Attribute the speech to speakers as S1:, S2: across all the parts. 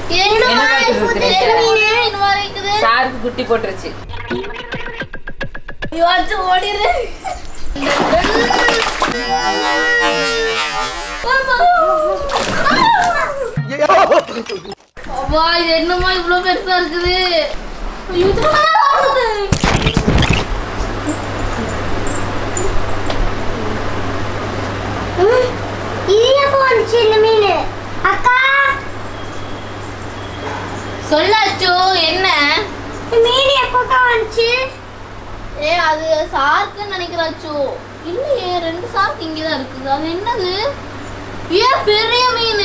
S1: என்னமா
S2: என்ன காட்டுது
S1: இருக்குது?
S2: தெரியுதா?
S1: மீன் என்னமா இருக்குது?
S2: ஷார்க்கு குட்டி போட்டுருச்சு
S1: ஐயோ, அச்சு ஓடிரு. அப்பா, இது என்னம்மா இவ்வளவு பெருசா இருக்குது ஐயோ, இது மேல ஓடுது.
S3: இது எப்போ வந்துச்சு இந்த மீன் அக்கா
S1: சொல்லு அச்சு என்ன
S3: இந்த மீன் எப்போக்கா வந்துச்சு
S1: ஏ அது சார்க்குன்னு நினைக்கிறேன் அச்சு இல்லையே ரெண்டு சார்க் இங்கதான் இருக்குது அது என்னது ஏன் பெரிய மீன்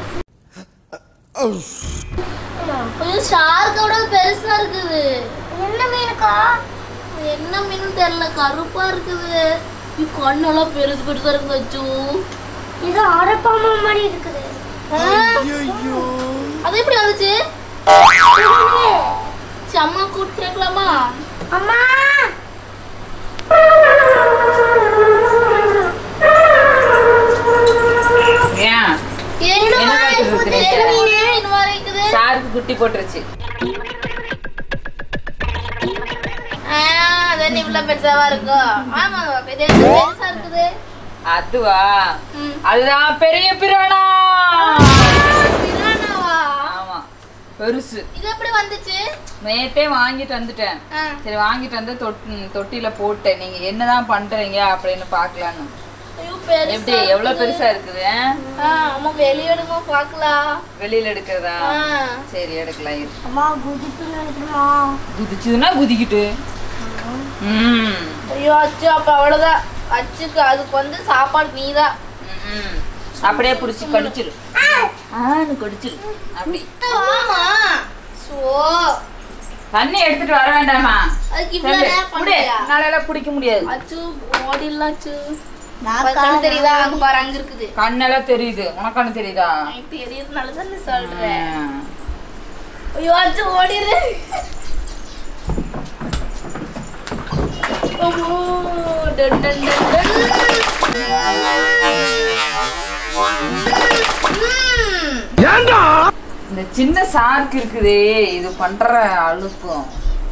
S1: கொஞ்சம் ஷார்க்கோட பெருசா இருக்குது
S3: என்ன மீனுக்கா
S1: என்ன மீன் தெரியல கருப்பா இருக்குது இது கண்ணெல்லாம் பெருசு பெருசா இருக்குது அச்சு
S3: இது அரப்பாம மாதிரி இருக்குது
S1: அது எப்படி வந்துச்சு சரி, அம்மா கூட்டு கேட்கலாமா
S3: அம்மா
S2: ஏன்
S1: என்னம்மா
S2: என்ன காட்டுது
S1: இது?
S2: தெரியுதா?
S1: மீன் என்னமா இருக்குது
S2: ஷார்க்கு குட்டி போட்டுருச்சு
S1: ஆ, அதான் இவ்வளவு பெருசாவா இருக்கும் ஆமா இது என்ன பெருசா இருக்குது
S2: அதுவா
S1: ம்.
S2: அதுதான் பெரிய பிரானா
S1: பிரானாவா?
S2: ஆமா பெருசு
S1: இது எப்படி வந்துச்சு
S2: நேத்தே வாங்கிட்டு வந்துட்டேன்
S1: ஆ.
S2: சரி வாங்கிட்டு வந்து தொட் தொட்டில போட்டேன் நீங்க என்னதான் பண்றீங்க அப்படின்னு பாக்கலான்னு
S1: ஐயோ, பெருசா
S2: எப்படி எவ்வளவு
S1: இருக்குது.
S2: பெருசா இருக்குது ஆ?
S1: ஆ, அம்மா வெளிய எடுங்க பாக்கலாம்
S2: வெளியில எடுக்கிறதா
S1: ஆ.
S2: சரி எடுக்கலாம் இரு.
S3: அம்மா குதிப்பு நினைக்கிறமா
S2: குதிச்சுதுன்னா குதிக்கிட்டு ம்
S1: ஐயோ அச்சு அப்ப அவ்வளவுதான் அச்சுக்கு அதுக்கு வந்து சாப்பாடு நீதான்
S2: ம். அப்படியே புடிச்சு கடிச்சிரு ஆன்னு கடிச்சிரு அப்படி
S1: ஆமா சோ
S2: தண்ணி எடுத்துட்டு வர வேண்டாமா
S1: அதுக்கு இவ்வளவு
S2: சொல்லு.
S1: நேரம்
S2: குடி.
S1: பண்ணியா
S2: என்னால குடிக்க முடியாது
S1: அச்சு ஓடிடலாம் அச்சு கண்ணு தெரியுதா அங்க பாரு அங்க இருக்குது
S2: கண்ணெல்லாம் தெரியுது உனக்கானு தெரியுதா
S1: எனக்கு தெரியுதுனால தான் நான் சொல்றேன்
S2: ம்.
S1: ஐயோ அச்சு ஓடிடு ஓஹோ, டன், டன், டன், டன். ம்.
S2: இந்த சின்ன சார்க் இருக்குதே இது பண்ற அழுப்பும்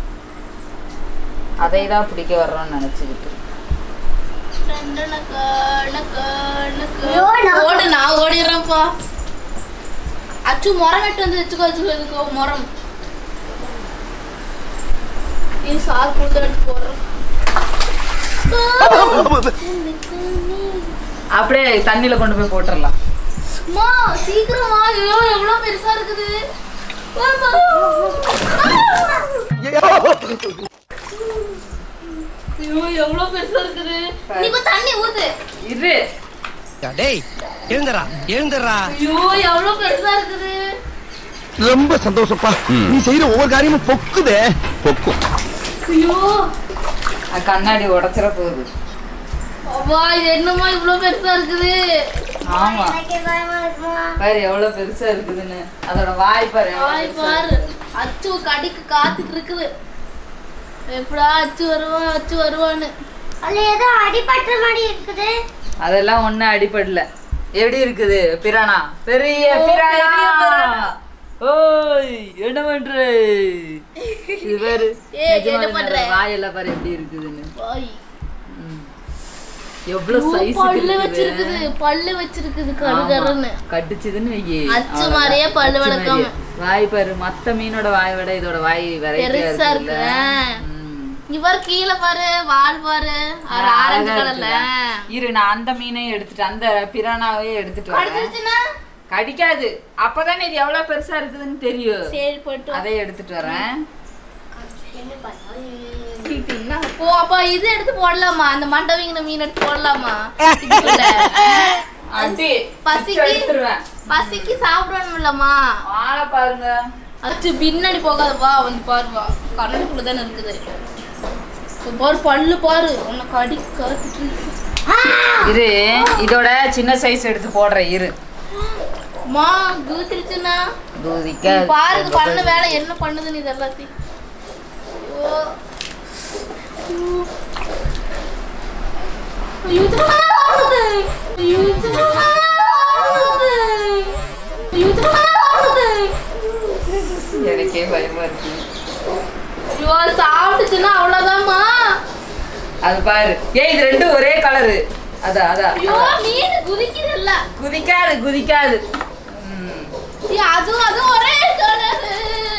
S2: அதை தான் பிடிக்க வர்றோம்னு நினைச்சுக்கிட்டு
S1: டன், டனக்கா, டனக்கா, டனக்கா.
S3: ஐயோ, நான்
S1: ஓடு நான் ஓடிடுறேன்ப்பா அச்சு முறம் வெட்டு வந்து வச்சுக்கோ வச்சுக்கோ இதுக்கோ முறம் இது சார் கொடுத்து எடுத்து போடுறேன்
S2: அப்படியே தண்ணியில கொண்டு போய் போட்டுடலாம்
S1: அம்மா சீக்கிரமா ஐயோ எவ்வளவு பெருசா இருக்குது வாம்மா. ஐயோ எவ்வளவு பெருசா இருக்குது நீ கொஞ்சம் தண்ணி ஊத்து
S2: இரு
S4: டேய் எழுந்துடா எழுந்துடுறா
S1: ஐயோ எவ்வளவு பெருசா இருக்குது
S5: ரொம்ப சந்தோஷப்பா நீ செய்யற ஒவ்வொரு காரியமும் பொக்குதே பொக்கும்
S1: ஐயோ
S2: அது கண்ணாடி உடைச்சிட போகுது
S1: அப்பா இது என்னம்மா இவ்வளவு பெருசா இருக்குது
S2: ஆமா
S3: எனக்கு பயமா இருக்குமா
S2: பாரு எவ்வளவு பெருசா இருக்குதுன்னு அதோட வாய் பாரு எவ்வளவு
S1: ஆய்
S2: பெருசா
S1: பாரு அச்சு கடிக்கு காத்துட்டு இருக்குது எப்படா அச்சு வருவான் அச்சு வருவான்னு
S3: அதுல ஏதோ அடிபட்ட மாதிரி இருக்குது
S2: அதெல்லாம் ஒண்ணும் அடிபடல எப்படி இருக்குது பிரானா பெரிய
S1: ஓ,
S2: பிரானா
S1: பெரிய பிரானா.
S2: ஓய் என்ன பண்ற இது பாரு
S1: ஏய்,
S2: நிஜமா
S1: என்ன
S2: இந்த
S1: பண்ற?
S2: வாயெல்லாம் பாரு எப்படி இருக்குதுன்னு
S1: பாய்
S2: ம். எவ்வளவு சைஸ்
S1: பல்லு வச்சிருக்குது பல்லு வச்சிருக்குது கருகருன்னு
S2: கடிச்சதுன்னு வையே
S1: அச்சு
S2: அவ்வளவுதான்.
S1: மாதிரியே பல்லு
S2: அச்சு
S1: விளக்காம.
S2: மாதிரியே. வாய் பாரு மத்த மீனோட வாய் விட இதோட வாய் வெரைட்டியா
S1: பெருசா
S2: இருக்குல்ல
S1: இருக்கு.
S2: ம்.
S1: இவர் கீழே பாரு வால் பாரு அவர்
S2: அழகா
S1: ஆரஞ்சு கலர்ல
S2: இருக்குதா? இரு நான் அந்த மீனையும் எடுத்துட்டு அந்த பிரானாவே எடுத்துட்டு வரேன்
S1: கடிச்சிருச்சுன்னா
S2: கடிக்காது அப்பதானே இது எவ்வளவு பெருசா இருக்குதுன்னு தெரியும்
S1: சரி போட்டு வா.
S2: அதை எடுத்துட்டு வரேன்
S1: என்ன? ஓ அப்பா இது எடுத்து போடலாமா அந்த மண்டவிங்கின மீன் எடுத்து போடலாமா இதுக்குள்ள
S2: அடி
S1: பசிக்கு-
S2: பிச்சு எடுத்துருவேன்
S1: பசிக்கு சாப்பிடணும் இல்லம்மா
S2: வாழை பாருங்க
S1: அச்சு பின்னாடி போகாத வா வந்து பாரு வா கண்ணனுக்குள்ள தானே இருக்குது இப்ப பாரு பல்லு பாரு உன்னை கடி கத்துட்டு இருக்கு.
S2: இரு இதோட சின்ன சைஸ் எடுத்து போடுறேன் இரு
S1: அம்மா கூத்திருச்சுன்னா
S2: தூதிக்க
S1: பாரு இது பண்ண வேலை என்ன பண்ணுதுன்னு இது எல்லாத்தையும் ஐயோ. ஐயோ, இது மேல ஓடுது. ஐயோ, இது மேல ஓடுது. ஐயோ, இது மேல ஓடுது.
S2: அது பாரு ஏய் இது ரெண்டும் ஒரே கலரு அதான் அதான்
S1: ஐயோ மீன் குதிக்குது இல்ல
S2: குதிக்காது குதிக்காது ம்.
S1: அதுவும் அதுவும் ஒரே கலரு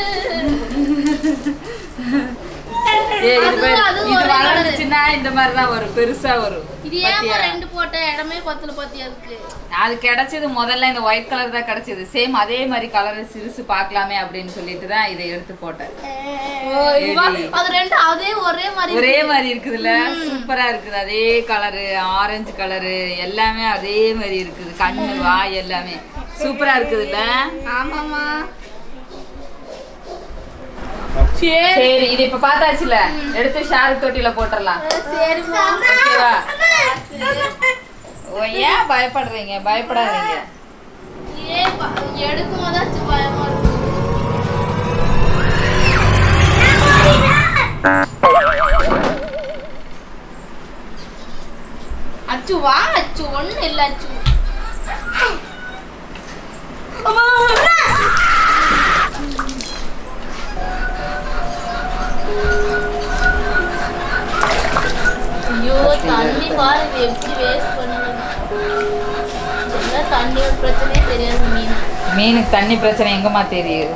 S2: ஏய், இது
S1: அதுவும்
S2: பாரு,
S1: அதுவும்
S2: இது
S1: ஒரே colour.
S2: வளர்ந்துச்சுன்னா இந்த மாதிரி தான் வரும் பெருசா வரும்
S1: இது ஏன்
S2: பாத்தியா?
S1: ரெண்டு போட்ட இடமே பத்துல பத்தி அதுக்கு
S2: அது கிடைச்சது முதல்ல இந்த ஒயிட் கலர் தான் கிடைச்சது சேம் அதே மாதிரி கலர் சிறுசு பார்க்கலாமே அப்படின்னு சொல்லிட்டு தான் இதை எடுத்து போட்டேன்
S1: ஓ, இது வா-
S2: ஏடி.
S1: அது ரெண்டு அதே ஒரே மாதிரி
S2: ஒரே
S1: இருக்கு.
S2: மாதிரி இருக்குதுல்ல சூப்பரா இருக்குது அதே கலரு ஆரஞ்சு கலரு எல்லாமே அதே மாதிரி இருக்குது கண்ணு வாய் எல்லாமே சூப்பரா இருக்குதுல்ல
S1: ஆமாமா
S2: சரி இது இப்ப பார்த்தாச்சுல எடுத்து ஷாருக்கு தொட்டில போட்டுடலாம்
S1: சரிம்மா
S2: ஓகேவா ஓ, ஏன் பயப்படுறீங்க பயப்படாதீங்க
S1: ஏன் ப- எடுக்கும் போதாச்சும் பயமா இருக்கு அச்சு வா அச்சு ஒண்ணு இல்ல அச்சு ஐயோ தண்ணி பாரு இது எப்படி வேஸ்ட் பண்ணுது எல்லாம் தண்ணியோட பிரச்சனையே தெரியாது மீன்
S2: மீனுக்கு தண்ணி பிரச்சனை எங்கம்மா தெரியுது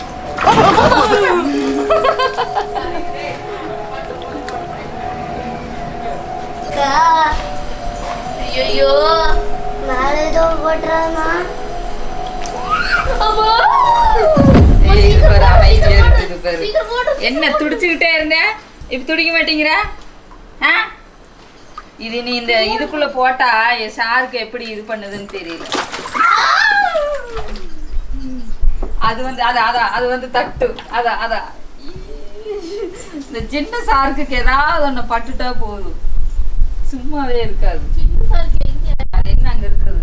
S1: ஐயோ
S3: மேல ஏதோ போட்டுறானா
S1: அம்மா
S2: ஏய், இது பாரு, அமைதியா இருக்குது பாரு.
S1: சீக்கிரம் போடு
S2: என்ன துடிச்சுக்கிட்டே இருந்த இப்ப துடிக்க மாட்டேங்கிற ஆ? இது நீ இந்த இதுக்குள்ள போட்டா என் சாருக்கு எப்படி இது பண்ணுதுன்னு தெரியல அது வந்து அத அத அது வந்து தட்டு அத அத இந்த சின்ன சாருக்கு ஏதாவது ஒண்ணு பட்டுட்டா போதும் சும்மாவே இருக்காது
S1: சின்ன சார் எங்க
S2: அது என்ன அங்க இருக்குது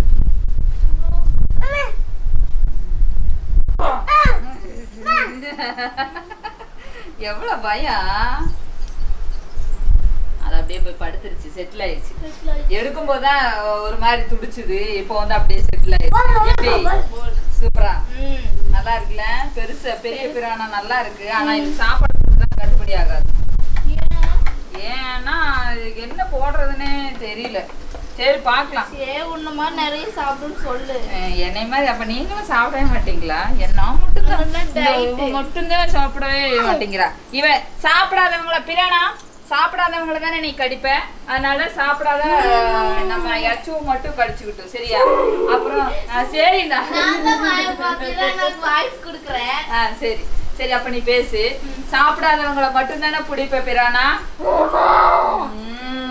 S2: எவ்வளவு பயம் அது அப்படியே போய் படுத்துருச்சு செட்டில் ஆயிடுச்சு எடுக்கும் போதுதான் ஒரு மாதிரி துடிச்சுது இப்போ வந்து அப்படியே செட்டில் ஆயிடுச்சு எப்படி சூப்பரா
S1: ம்
S2: நல்லா இருக்குல்ல பெருசு பெரிய பிராணா நல்லா இருக்கு ஆனா இது சாப்பாடு தான் கட்டுப்படி ஆகாது ஏன்னா இதுக்கு என்ன போடுறதுன்னே தெரியல சரி பார்க்கலாம்
S1: சே உன்ன மாதிரி நிறைய சாப்பிடுன்னு சொல்லு
S2: அஹ் என்னை மாதிரி அப்ப நீங்களும் சாப்பிடவே மாட்டீங்களா என்ன மட்டும்தான்
S1: அதெல்லாம்
S2: இந்த
S1: diet.
S2: இவ மட்டும்தான் சாப்பிடவே மாட்டேங்கிறா இவன் சாப்பிடாதவங்கள பிரானா சாப்பிடாதவங்கள தானே நீ கடிப்ப அதனால சாப்பிடாத அஹ், நம்ம யச்சு மட்டும் கடிச்சுக்கிட்டோம் சரியா அப்புறம் அஹ், சரிடா
S1: நான் தான் வாயை பார்த்து எனக்கு வாய்ஸ் கொடுக்குறேன்
S2: ஆ சரி சரி அப்ப நீ பேசு சாப்பிடாதவங்கள மட்டும் தானே பிடிப்ப பிரானா ம்.